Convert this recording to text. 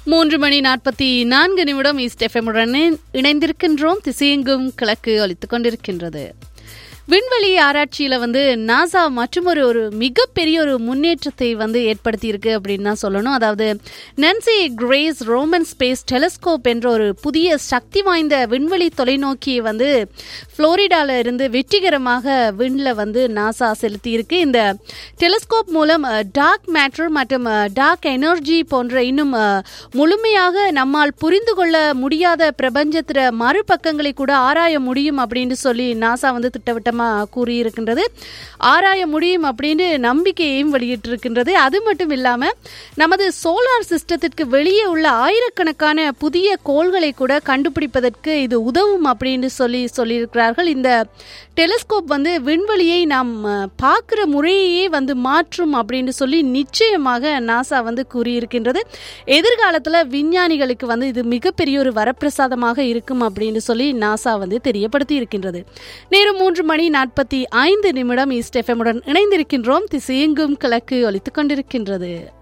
மூன்று மணி நாற்பத்தி நான்கு நிமிடம் ஈஸ்ட் எஃப்எம்முடன் இணைந்திருக்கின்றோம் திசையெங்கும் கிழக்கு ஒலித்துக் கொண்டிருக்கின்றது விண்வெளி ஆராய்ச்சியில வந்து நாசா மற்றொரு ஒரு மிகப்பெரிய ஒரு முன்னேற்றத்தை வந்து ஏற்படுத்தியிருக்கு அப்படின்னு தான் சொல்லணும் அதாவது Nancy Grace Roman space telescope என்ற ஒரு புதிய சக்தி வாய்ந்த விண்வெளி தொலைநோக்கியை வந்து புளோரிடால இருந்து வெற்றிகரமாக விண்ணில் வந்து நாசா செலுத்தியிருக்கு இந்த டெலஸ்கோப் மூலம் டார்க் மேட்டர் மற்றும் டார்க் எனர்ஜி போன்ற இன்னும் அஹ், முழுமையாக நம்மால் புரிந்து கொள்ள முடியாத பிரபஞ்சத்திர மறுபக்கங்களை கூட ஆராய முடியும் அப்படின்னு சொல்லி நாசா வந்து திட்டவட்டமாக கூறியிருக்கின்றது ஆராய முடியும் அப்படின்னு நம்பிக்கையையும் வெளியிட்டிருக்கின்றது அது மட்டும் இல்லாமல் நமது சோலார் சிஸ்டத்திற்கு வெளியே உள்ள ஆயிரக்கணக்கான புதிய கோள்களை கூட கண்டுபிடிப்பதற்கு இது உதவும் அப்படின்னு சொல்லி சொல்லியிருக்கிறார்கள் இந்த டெலிஸ்கோப் வந்து விண்வெளியை நாம் பார்க்குற முறையே வந்து மாற்றும் அப்படின்னு சொல்லி நிச்சயமாக நாசா வந்து கூறியிருக்கின்றது எதிர்காலத்தில் விஞ்ஞானிகளுக்கு வந்து இது மிகப்பெரிய ஒரு வரப்பிரசாதமாக இருக்கும் அப்படின்னு சொல்லி நாசா வந்து தெரியப்படுத்தி இருக்கின்றது நேரம் மூன்று மணி நாற்பத்தி ஐந்து நிமிடம் ஈஸ்ட் எஃப்எம்முடன் இணைந்திருக்கின்றோம் திசையெங்கும் கிழக்கு ஒலித்துக் கொண்டிருக்கின்றது